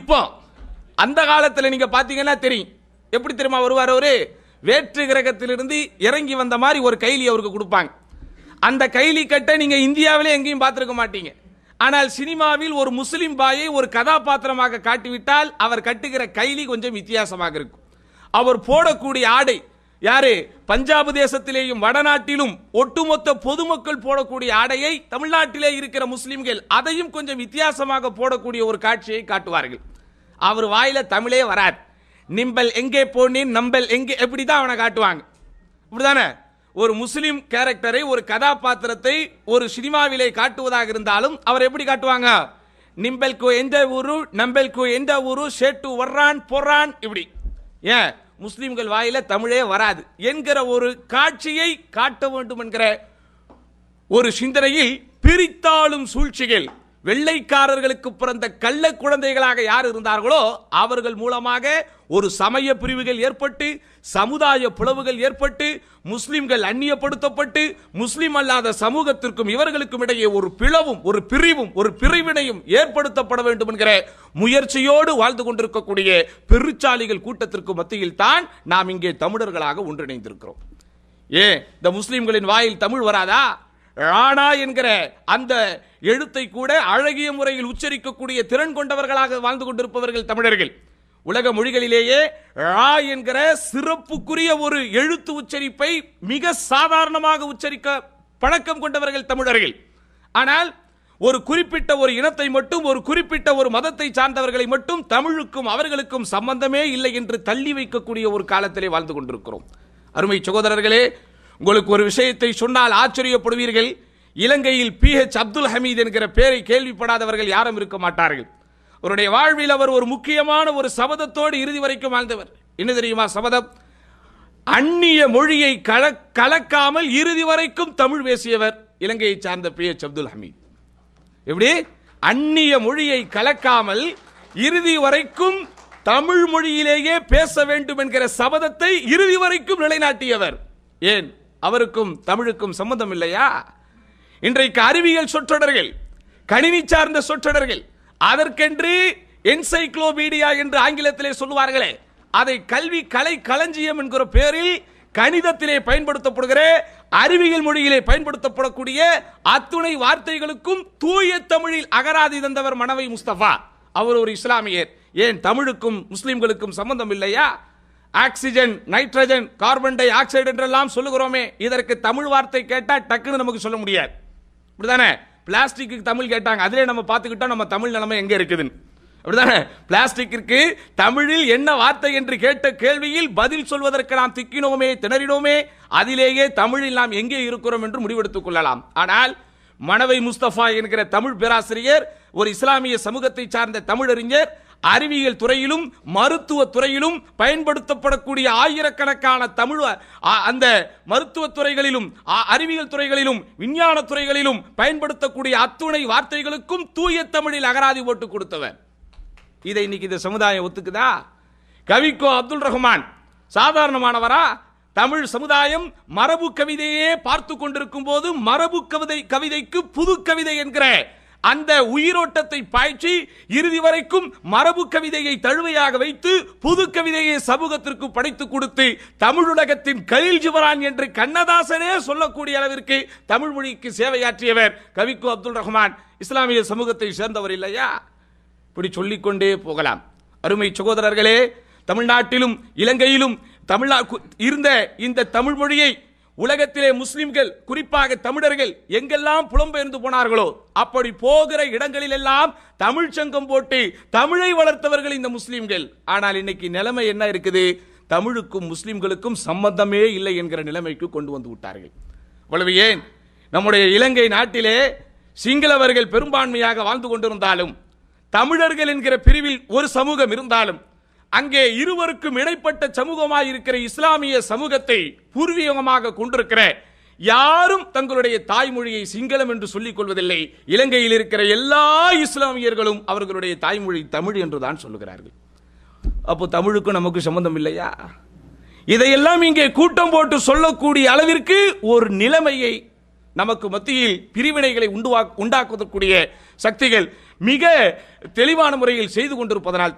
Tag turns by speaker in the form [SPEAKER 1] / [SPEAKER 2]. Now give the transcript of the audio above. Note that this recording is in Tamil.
[SPEAKER 1] இப்போ அந்த காலத்துல நீங்க பாத்தீங்கன்னா தெரியும் எப்படி தெரியுமா வருவார் அவரு வேற்று கிரகத்திலிருந்து இறங்கி வந்த மாதிரி ஒரு கைலி அவருக்கு கொடுப்பாங்க அந்த கைலி கட்டை நீங்க இந்தியாவிலே எங்கேயும் பார்த்திருக்க மாட்டீங்க ஆனால் சினிமாவில் ஒரு முஸ்லிம் பாயை ஒரு கதாபாத்திரமாக காட்டிவிட்டால் அவர் கட்டுகிற கைலி கொஞ்சம் வித்தியாசமாக இருக்கும் அவர் போடக்கூடிய ஆடை யாரு பஞ்சாப் தேசத்திலேயும் வடநாட்டிலும் ஒட்டுமொத்த பொதுமக்கள் போடக்கூடிய ஆடையை தமிழ்நாட்டிலே இருக்கிற முஸ்லிம்கள் அதையும் கொஞ்சம் வித்தியாசமாக போடக்கூடிய ஒரு காட்சியை காட்டுவார்கள் அவர் வாயில தமிழே வராது நிம்பல் எங்கே போனேன் நம்பல் எங்கே எப்படிதான் அவனை காட்டுவாங்க இப்படிதானே ஒரு முஸ்லிம் கேரக்டரை ஒரு கதாபாத்திரத்தை ஒரு சினிமாவிலே காட்டுவதாக இருந்தாலும் அவர் எப்படி காட்டுவாங்க நிம்பல்கு எந்த ஊரு நம்பல்கு எந்த ஊரு ஷேட்டு வர்றான் பொறான் இப்படி ஏன் முஸ்லிம்கள் வாயில தமிழே வராது என்கிற ஒரு காட்சியை காட்ட வேண்டும் என்கிற ஒரு சிந்தனையில் பிரித்தாளும் சூழ்ச்சிகள் வெள்ளைக்காரர்களுக்கு பிறந்த கள்ள குழந்தைகளாக யார் இருந்தார்களோ அவர்கள் மூலமாக ஒரு சமய பிரிவுகள் ஏற்பட்டு சமுதாய பிளவுகள் ஏற்பட்டு முஸ்லிம்கள் அந்நியப்படுத்தப்பட்டு முஸ்லிம் அல்லாத சமூகத்திற்கும் இவர்களுக்கும் இடையே ஒரு பிளவும் ஒரு பிரிவும் ஒரு பிரிவினையும் ஏற்படுத்தப்பட வேண்டும் என்கிற முயற்சியோடு வாழ்ந்து கொண்டிருக்கக்கூடிய பெருச்சாலிகள் கூட்டத்திற்கு மத்தியில் தான் நாம் இங்கே தமிழர்களாக ஒன்றிணைந்திருக்கிறோம் ஏன் இந்த முஸ்லிம்களின் வாயில் தமிழ் வராதா ராணா என்கிற அந்த எழுத்தை கூட அழகிய முறையில் உச்சரிக்கக்கூடிய திறன் கொண்டவர்களாக வாழ்ந்து கொண்டிருப்பவர்கள் தமிழர்கள் உலக மொழிகளிலேயே ரா என்கிற சிறப்புக்குரிய ஒரு எழுத்து உச்சரிப்பை மிக சாதாரணமாக உச்சரிக்க பழக்கம் கொண்டவர்கள் தமிழர்கள் ஆனால் ஒரு குறிப்பிட்ட ஒரு இனத்தை மட்டும் ஒரு குறிப்பிட்ட ஒரு மதத்தை சார்ந்தவர்களை மட்டும் தமிழுக்கும் அவர்களுக்கும் சம்பந்தமே இல்லை என்று தள்ளி வைக்கக்கூடிய ஒரு காலத்திலே வாழ்ந்து கொண்டிருக்கிறோம் அருமை சகோதரர்களே உங்களுக்கு ஒரு விஷயத்தை சொன்னால் ஆச்சரியப்படுவீர்கள் இலங்கையில் பி ஹெச் அப்துல் ஹமீத் என்கிற பெயரை கேள்விப்படாதவர்கள் யாரும் இருக்க மாட்டார்கள் அவருடைய வாழ்வில் அவர் ஒரு முக்கியமான ஒரு சபதத்தோடு இறுதி வரைக்கும் வாழ்ந்தவர் என்ன தெரியுமா சபதம் அந்நிய மொழியை கல- கலக்காமல் இறுதி வரைக்கும் தமிழ் பேசியவர் இலங்கையை சார்ந்த பி எச் அப்துல் ஹமீத் எப்படி அந்நிய மொழியை கலக்காமல் இறுதி வரைக்கும் தமிழ் மொழியிலேயே பேச வேண்டும் என்கிற சபதத்தை இறுதி வரைக்கும் நிலைநாட்டியவர் ஏன் அவருக்கும் தமிழுக்கும் சம்பந்தம் இல்லையா இன்றைக்கு அறிவியல் சொற்றொடர்கள் கணினி சார்ந்த சொற்றொடர்கள் அதற்கென்று என்சைக்ளோபீடியா என்று ஆங்கிலத்திலே சொல்லுவார்களே அதை கல்வி கலை களஞ்சியம் என்கிற பெயரில் கணிதத்திலே பயன்படுத்தப்படுகிற அறிவியல் மொழியிலே பயன்படுத்தப்படக்கூடிய அத்துணை வார்த்தைகளுக்கும் தூய தமிழில் அகராதி தந்தவர் மனவை முஸ்தபா அவர் ஒரு இஸ்லாமியர் ஏன் தமிழுக்கும் முஸ்லிம்களுக்கும் சம்பந்தம் இல்லையா oxygen nitrogen carbon dioxide என்றெல்லாம் சொல்லுகிறோமே இதற்கு தமிழ் வார்த்தை கேட்டா டக்குன்னு நமக்கு சொல்ல முடியாது இப்படிதானே பிளாஸ்டிக்கு தமிழ் கேட்டாங்க அதிலே நம்ம பார்த்துக்கிட்டோம் நம்ம தமிழ் நிலைமை எங்க இருக்குதுன்னு அப்படிதானே பிளாஸ்டிக்கிற்கு தமிழில் என்ன வார்த்தை என்று கேட்ட கேள்வியில் பதில் சொல்வதற்கு நாம் திக்கினோமே திணறினோமே அதிலேயே தமிழில் நாம் எங்கே இருக்கிறோம் என்று முடிவெடுத்துக் கொள்ளலாம் ஆனால் மணவை முஸ்தபா என்கிற தமிழ் பேராசிரியர் ஒரு இஸ்லாமிய சமூகத்தை சார்ந்த தமிழறிஞர் அறிவியல் துறையிலும் மருத்துவ துறையிலும் பயன்படுத்தப்படக்கூடிய ஆயிரக்கணக்கான தமிழ் அ- அந்த மருத்துவ துறைகளிலும் அ- அறிவியல் துறைகளிலும் விஞ்ஞான துறைகளிலும் பயன்படுத்தக்கூடிய அத்துணை வார்த்தைகளுக்கும் தூய தமிழில் அகராதி போட்டு கொடுத்தவர் இதை இன்னைக்கு இந்த சமுதாயம் ஒத்துக்குதா கவிக்கோ அப்துல் ரஹ்மான் சாதாரணமானவரா தமிழ் சமுதாயம் மரபு கவிதையே பார்த்து கொண்டிருக்கும் போது மரபு கவிதை கவிதைக்கு புது கவிதை என்கிற அந்த உயிரோட்டத்தை பாய்ச்சி இறுதி வரைக்கும் மரபு கவிதையை தழுவையாக வைத்து புது கவிதையை சமூகத்திற்கு படைத்து கொடுத்து தமிழுலகத்தின் கலில் ஜிவரான் என்று கண்ணதாசனே சொல்லக்கூடிய அளவிற்கு தமிழ் மொழிக்கு சேவையாற்றியவர் கவிக்கோ அப்துல் ரஹ்மான் இஸ்லாமிய சமூகத்தை சேர்ந்தவர் இல்லையா இப்படி சொல்லிக்கொண்டே போகலாம் அருமை சகோதரர்களே தமிழ்நாட்டிலும் இலங்கையிலும் தமிழ்நா கு- இருந்த இந்த தமிழ் மொழியை உலகத்திலே முஸ்லிம்கள் குறிப்பாக தமிழர்கள் எங்கெல்லாம் புலம்பெயர்ந்து போனார்களோ அப்படி போகிற இடங்களில் எல்லாம் தமிழ் சங்கம் போட்டு தமிழை வளர்த்தவர்கள் இந்த முஸ்லிம்கள் ஆனால் இன்னைக்கு நிலைமை என்ன இருக்குது தமிழுக்கும் முஸ்லிம்களுக்கும் சம்பந்தமே இல்லை என்கிற நிலைமைக்கு கொண்டு வந்து விட்டார்கள் அவ்வளவு ஏன் நம்முடைய இலங்கை நாட்டிலே சிங்களவர்கள் பெரும்பான்மையாக வாழ்ந்து கொண்டிருந்தாலும் தமிழர்கள் என்கிற பிரிவில் ஒரு சமூகம் இருந்தாலும் அங்கே இருவருக்கும் இடைப்பட்ட சமூகமாய் இருக்கிற இஸ்லாமிய சமூகத்தை பூர்வீகமாக கொண்டிருக்கிற யாரும் தங்களுடைய தாய்மொழியை சிங்களம் என்று சொல்லிக் கொள்வதில்லை இலங்கையில் இருக்கிற எல்லா இஸ்லாமியர்களும் அவர்களுடைய தாய்மொழி தமிழ் என்றுதான் சொல்லுகிறார்கள் அப்போ தமிழுக்கும் நமக்கு சம்பந்தம் இல்லையா இதையெல்லாம் இங்கே கூட்டம் போட்டு சொல்லக்கூடிய அளவிற்கு ஒரு நிலைமையை நமக்கு மத்தியில் பிரிவினைகளை உண்டுவா உண்டாக்குவதற்குரிய சக்திகள் மிக தெளிவான முறையில் செய்து கொண்டிருப்பதனால்